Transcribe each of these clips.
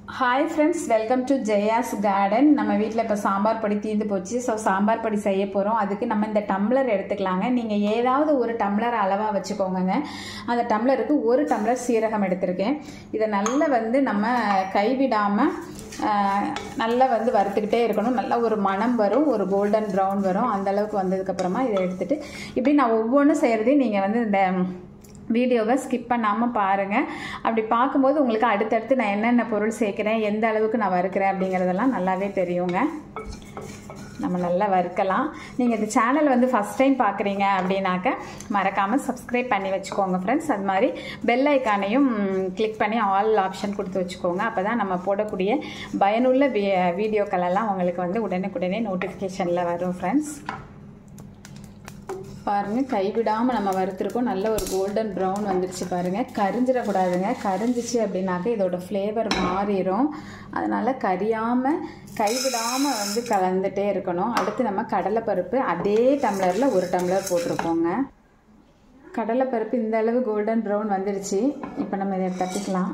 hi friends welcome to Jaya's garden நம்ம வீட்டில் இப்போ சாம்பார் பொடி தீர்ந்து போச்சு ஸோ சாம்பார் பொடி செய்ய போகிறோம் அதுக்கு நம்ம இந்த டம்ளர் எடுத்துக்கலாங்க நீங்கள் ஏதாவது ஒரு டம்ளர் அளவாக வச்சுக்கோங்கங்க அந்த டம்ளருக்கு ஒரு டம்ளர் சீரகம் எடுத்திருக்கேன் இதை நல்லா வந்து நம்ம கைவிடாமல் நல்லா வந்து வறுத்துக்கிட்டே இருக்கணும் நல்லா ஒரு மணம் வரும் ஒரு கோல்டன் ப்ரௌன் வரும் அந்த அளவுக்கு வந்ததுக்கப்புறமா இதை எடுத்துகிட்டு இப்படி நான் ஒவ்வொன்றும் செய்கிறதையும் நீங்கள் வந்து இந்த வீடியோவை ஸ்கிப் பண்ணாமல் பாருங்கள் அப்படி பார்க்கும்போது உங்களுக்கு அடுத்தடுத்து நான் என்னென்ன பொருள் சேர்க்குறேன் எந்த அளவுக்கு நான் வறுக்கிறேன் அப்படிங்கிறதெல்லாம் நல்லாவே தெரியுங்க நம்ம நல்லா வறுக்கலாம் நீங்கள் இந்த சேனல் வந்து ஃபஸ்ட் டைம் பார்க்குறீங்க அப்படின்னாக்க மறக்காமல் சப்ஸ்கிரைப் பண்ணி வச்சுக்கோங்க ஃப்ரெண்ட்ஸ் அது மாதிரி பெல் ஐக்கானையும் கிளிக் பண்ணி ஆல் ஆப்ஷன் கொடுத்து வச்சுக்கோங்க அப்போ தான் நம்ம போடக்கூடிய பயனுள்ள வீ வீடியோக்கள் எல்லாம் உங்களுக்கு வந்து உடனுக்குடனே நோட்டிஃபிகேஷனில் வரும் ஃப்ரெண்ட்ஸ் பாருங்கள் கைவிடாமல் நம்ம வறுத்துருக்கோம் நல்ல ஒரு கோல்டன் ப்ரௌன் வந்துடுச்சு பாருங்கள் கரிஞ்சிடக்கூடாதுங்க கரிஞ்சிச்சு அப்படின்னாக்க இதோட ஃப்ளேவர் மாறிடும் அதனால் கரியாமல் கைவிடாமல் வந்து கலந்துகிட்டே இருக்கணும் அடுத்து நம்ம கடலைப்பருப்பு அதே டம்ளரில் ஒரு டம்ளர் போட்டிருக்கோங்க கடலைப்பருப்பு இந்த அளவு கோல்டன் ப்ரௌன் வந்துடுச்சு இப்போ நம்ம இதை தட்டிக்கலாம்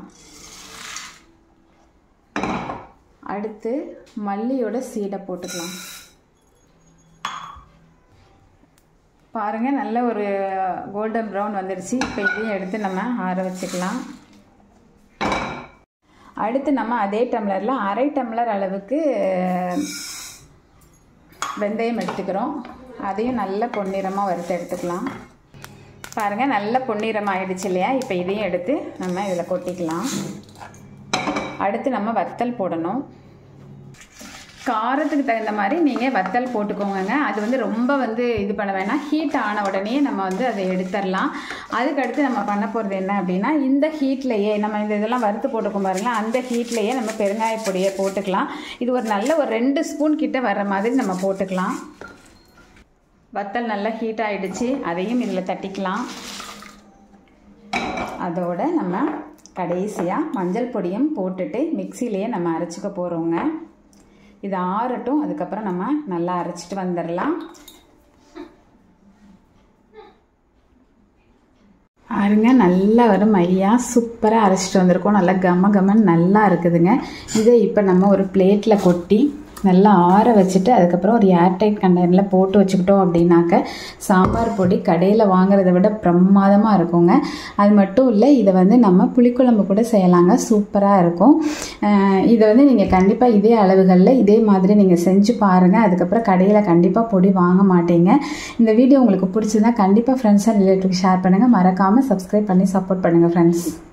அடுத்து மல்லியோட சீடை போட்டுக்கலாம் பாருங்கள் நல்ல ஒரு கோல்டன் ப்ரௌன் வந்துடுச்சு இப்போ இதையும் எடுத்து நம்ம ஆற வச்சுக்கலாம் அடுத்து நம்ம அதே டம்ளரில் அரை டம்ளர் அளவுக்கு வெந்தயம் எடுத்துக்கிறோம் அதையும் நல்ல பொன்னிறமாக வறுத்து எடுத்துக்கலாம் பாருங்கள் நல்ல பொன்னிறம் ஆகிடுச்சு இல்லையா இப்போ இதையும் எடுத்து நம்ம இதில் கொட்டிக்கலாம் அடுத்து நம்ம வத்தல் போடணும் காரத்துக்கு தகுந்த மாதிரி நீங்கள் வத்தல் போட்டுக்கோங்க அது வந்து ரொம்ப வந்து இது பண்ண வேணாம் ஹீட் ஆன உடனே நம்ம வந்து அதை எடுத்துடலாம் அதுக்கடுத்து நம்ம பண்ண போகிறது என்ன அப்படின்னா இந்த ஹீட்லேயே நம்ம இந்த இதெல்லாம் வறுத்து போட்டுக்கோம் பாருங்களா அந்த ஹீட்லேயே நம்ம பெருங்காய பொடியை போட்டுக்கலாம் இது ஒரு நல்ல ஒரு ரெண்டு ஸ்பூன் கிட்ட வர்ற மாதிரி நம்ம போட்டுக்கலாம் வத்தல் நல்லா ஹீட் ஆகிடுச்சு அதையும் இதில் தட்டிக்கலாம் அதோட நம்ம கடைசியாக மஞ்சள் பொடியும் போட்டுட்டு மிக்சிலேயே நம்ம அரைச்சிக்க போகிறோங்க இது ஆறட்டும் அதுக்கப்புறம் நம்ம நல்லா அரைச்சிட்டு வந்துடலாம் பாருங்க நல்லா வரும் மையாக சூப்பராக அரைச்சிட்டு வந்திருக்கோம் நல்லா கம கமன்னு நல்லா இருக்குதுங்க இதை இப்போ நம்ம ஒரு பிளேட்டில் கொட்டி நல்லா ஆற வச்சுட்டு அதுக்கப்புறம் ஒரு ஏர்டைட் கண்டெய்னரில் போட்டு வச்சுக்கிட்டோம் அப்படின்னாக்க சாம்பார் பொடி கடையில் வாங்குறத விட பிரமாதமாக இருக்குங்க அது மட்டும் இல்லை இதை வந்து நம்ம புளிக்குழம்பு கூட செய்யலாங்க சூப்பராக இருக்கும் இதை வந்து நீங்கள் கண்டிப்பாக இதே அளவுகளில் இதே மாதிரி நீங்கள் செஞ்சு பாருங்கள் அதுக்கப்புறம் கடையில் கண்டிப்பாக பொடி வாங்க மாட்டீங்க இந்த வீடியோ உங்களுக்கு பிடிச்சதுன்னா கண்டிப்பாக ஃப்ரெண்ட்ஸ் அண்ட் ரிலேட்டிவ் ஷேர் பண்ணுங்கள் மறக்காமல் சப்ஸ்கிரைப் பண்ணி சப்போர்ட் பண்ணுங்கள் ஃப்ரெண்ட்ஸ்